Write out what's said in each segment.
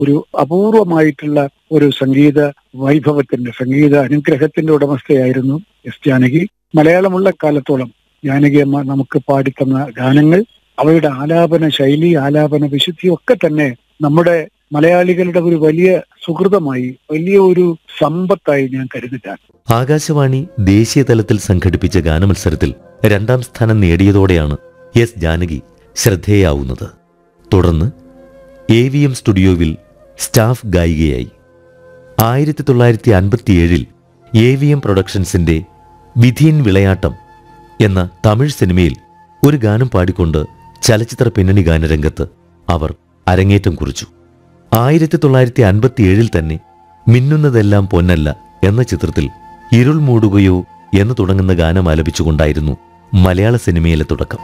ഒരു അപൂർവമായിട്ടുള്ള ഒരു സംഗീത വൈഭവത്തിന്റെ സംഗീത അനുഗ്രഹത്തിന്റെ ഉടമസ്ഥയായിരുന്നു എസ് ജാനകി മലയാളമുള്ള കാലത്തോളം ജാനകി അമ്മ നമുക്ക് പാടിത്തന്ന ഗാനങ്ങൾ അവയുടെ ആലാപന ശൈലി ആലാപന വിശുദ്ധി ഒക്കെ തന്നെ നമ്മുടെ മലയാളികളുടെ ഒരു വലിയ സുഹൃതമായി വലിയ ഒരു സമ്പത്തായി ഞാൻ കരുതുകയാണ് ആകാശവാണി ദേശീയ തലത്തിൽ സംഘടിപ്പിച്ച ഗാനമത്സരത്തിൽ രണ്ടാം സ്ഥാനം നേടിയതോടെയാണ് എസ് ജാനകി ശ്രദ്ധേയാവുന്നത് തുടർന്ന് എ വി എം സ്റ്റുഡിയോവിൽ സ്റ്റാഫ് ഗായികയായി ആയിരത്തി തൊള്ളായിരത്തി അൻപത്തിയേഴിൽ എ വി എം പ്രൊഡക്ഷൻസിന്റെ വിധീൻ വിളയാട്ടം എന്ന തമിഴ് സിനിമയിൽ ഒരു ഗാനം പാടിക്കൊണ്ട് ചലച്ചിത്ര പിന്നണി ഗാനരംഗത്ത് അവർ അരങ്ങേറ്റം കുറിച്ചു ആയിരത്തി തൊള്ളായിരത്തി അൻപത്തിയേഴിൽ തന്നെ മിന്നുന്നതെല്ലാം പൊന്നല്ല എന്ന ചിത്രത്തിൽ ഇരുൾ മൂടുകയോ എന്ന് തുടങ്ങുന്ന ഗാനം ആലപിച്ചുകൊണ്ടായിരുന്നു മലയാള സിനിമയിലെ തുടക്കം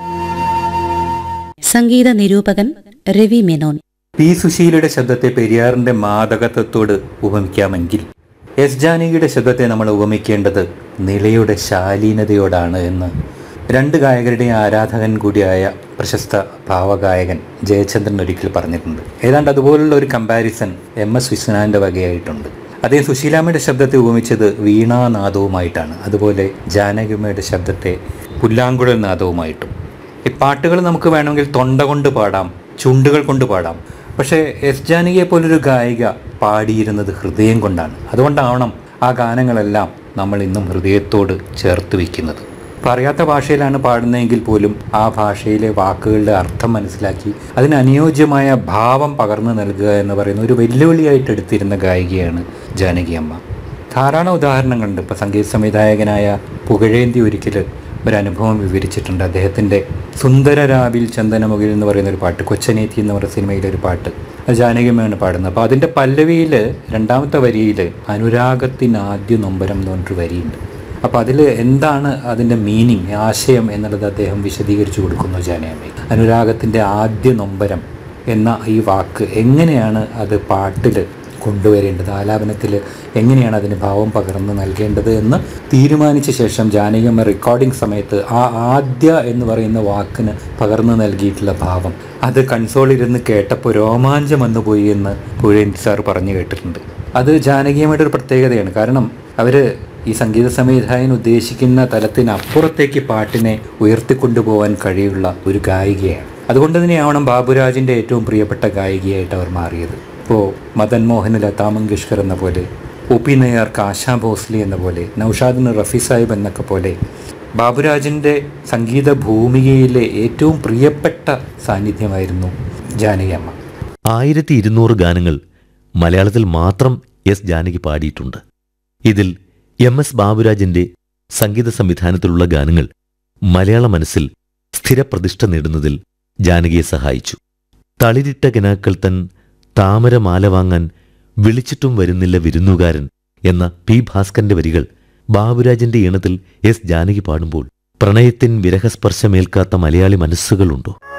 സംഗീത നിരൂപകൻ രവി മേനോൻ പി സുശീലയുടെ ശബ്ദത്തെ പെരിയാറിന്റെ മാദകത്വത്തോട് ഉപമിക്കാമെങ്കിൽ എസ് ജാനകിയുടെ ശബ്ദത്തെ നമ്മൾ ഉപമിക്കേണ്ടത് നിളയുടെ ശാലീനതയോടാണ് എന്ന് രണ്ട് ഗായകരുടെയും ആരാധകൻ കൂടിയായ പ്രശസ്ത ഭാവഗായകൻ ജയചന്ദ്രൻ ഒരിക്കൽ പറഞ്ഞിട്ടുണ്ട് ഏതാണ്ട് അതുപോലുള്ള ഒരു കമ്പാരിസൺ എം എസ് വിശ്വനാഥിൻ്റെ വകയായിട്ടുണ്ട് അദ്ദേഹം സുശീലാമ്മയുടെ ശബ്ദത്തെ ഉപമിച്ചത് വീണാനാദവുമായിട്ടാണ് അതുപോലെ ജാനകിമ്മയുടെ ശബ്ദത്തെ പുല്ലാങ്കുഴൽ നാദവുമായിട്ടും ഈ പാട്ടുകൾ നമുക്ക് വേണമെങ്കിൽ തൊണ്ട കൊണ്ട് പാടാം ചുണ്ടുകൾ കൊണ്ട് പാടാം പക്ഷേ എസ് ജാനകിയെ പോലൊരു ഗായിക പാടിയിരുന്നത് ഹൃദയം കൊണ്ടാണ് അതുകൊണ്ടാവണം ആ ഗാനങ്ങളെല്ലാം നമ്മൾ ഇന്നും ഹൃദയത്തോട് ചേർത്ത് വയ്ക്കുന്നത് പറയാത്ത ഭാഷയിലാണ് പാടുന്നതെങ്കിൽ പോലും ആ ഭാഷയിലെ വാക്കുകളുടെ അർത്ഥം മനസ്സിലാക്കി അതിന് അനുയോജ്യമായ ഭാവം പകർന്നു നൽകുക എന്ന് പറയുന്ന ഒരു വെല്ലുവിളിയായിട്ട് എടുത്തിരുന്ന ഗായികയാണ് ജാനകി അമ്മ ധാരാളം ഉദാഹരണങ്ങളുണ്ട് ഇപ്പോൾ സംഗീത സംവിധായകനായ പുകഴേന്തി ഒരിക്കൽ ഒരു അനുഭവം വിവരിച്ചിട്ടുണ്ട് അദ്ദേഹത്തിൻ്റെ സുന്ദരരാവിൽ ചന്ദനമുകിൽ എന്ന് പറയുന്ന ഒരു പാട്ട് കൊച്ചനേത്തി എന്ന് പറയുന്ന സിനിമയിലെ ഒരു പാട്ട് അത് ജാനകിയമ്മയാണ് പാടുന്നത് അപ്പോൾ അതിൻ്റെ പല്ലവിയിൽ രണ്ടാമത്തെ വരിയിൽ അനുരാഗത്തിന് ആദ്യ നൊമ്പരം എന്ന് പറഞ്ഞിട്ട് വരിയുണ്ട് അപ്പോൾ അതിൽ എന്താണ് അതിൻ്റെ മീനിങ് ആശയം എന്നുള്ളത് അദ്ദേഹം വിശദീകരിച്ചു കൊടുക്കുന്നു ജാനകിയമ്മ അനുരാഗത്തിൻ്റെ ആദ്യ നൊമ്പരം എന്ന ഈ വാക്ക് എങ്ങനെയാണ് അത് പാട്ടിൽ കൊണ്ടുവരേണ്ടത് ആലാപനത്തിൽ എങ്ങനെയാണ് അതിന് ഭാവം പകർന്ന് നൽകേണ്ടത് എന്ന് തീരുമാനിച്ച ശേഷം ജാനകിയമ്മ റെക്കോർഡിംഗ് സമയത്ത് ആ ആദ്യ എന്ന് പറയുന്ന വാക്കിന് പകർന്നു നൽകിയിട്ടുള്ള ഭാവം അത് കൺസോളിരുന്ന് കേട്ടപ്പോൾ രോമാഞ്ചം വന്നുപോയി എന്ന് പുഴേന്തി സാർ പറഞ്ഞു കേട്ടിട്ടുണ്ട് അത് ജാനകിയമ്മയുടെ ഒരു പ്രത്യേകതയാണ് കാരണം അവർ ഈ സംഗീത സംവിധായകൻ ഉദ്ദേശിക്കുന്ന തലത്തിനപ്പുറത്തേക്ക് പാട്ടിനെ ഉയർത്തിക്കൊണ്ടുപോകാൻ കഴിയുള്ള ഒരു ഗായികയാണ് അതുകൊണ്ട് തന്നെയാവണം ബാബുരാജിൻ്റെ ഏറ്റവും പ്രിയപ്പെട്ട ഗായികയായിട്ട് അവർ മാറിയത് ഇപ്പോൾ മദൻ മോഹന് ലതാ മങ്കേഷ്കർ എന്ന പോലെ ഒ പി നയ്യാർക്ക് ആശാ ഭോസ്ലി എന്ന പോലെ നൌഷാദിന് റഫി സാഹിബ് എന്നൊക്കെ പോലെ ബാബുരാജിൻ്റെ സംഗീത ഭൂമികയിലെ ഏറ്റവും പ്രിയപ്പെട്ട സാന്നിധ്യമായിരുന്നു ജാനകിയമ്മ ആയിരത്തി ഇരുന്നൂറ് ഗാനങ്ങൾ മലയാളത്തിൽ മാത്രം എസ് ജാനകി പാടിയിട്ടുണ്ട് ഇതിൽ എം എസ് ബാബുരാജിന്റെ സംഗീത സംവിധാനത്തിലുള്ള ഗാനങ്ങൾ മലയാള മനസ്സിൽ സ്ഥിരപ്രതിഷ്ഠ നേടുന്നതിൽ ജാനകിയെ സഹായിച്ചു തളിരിട്ട കിനാക്കൾ തൻ താമരമാല വാങ്ങാൻ വിളിച്ചിട്ടും വരുന്നില്ല വിരുന്നുകാരൻ എന്ന പി ഭാസ്കരന്റെ വരികൾ ബാബുരാജിന്റെ ഈണത്തിൽ എസ് ജാനകി പാടുമ്പോൾ പ്രണയത്തിൻ വിരഹസ്പർശമേൽക്കാത്ത മലയാളി മനസ്സുകളുണ്ടോ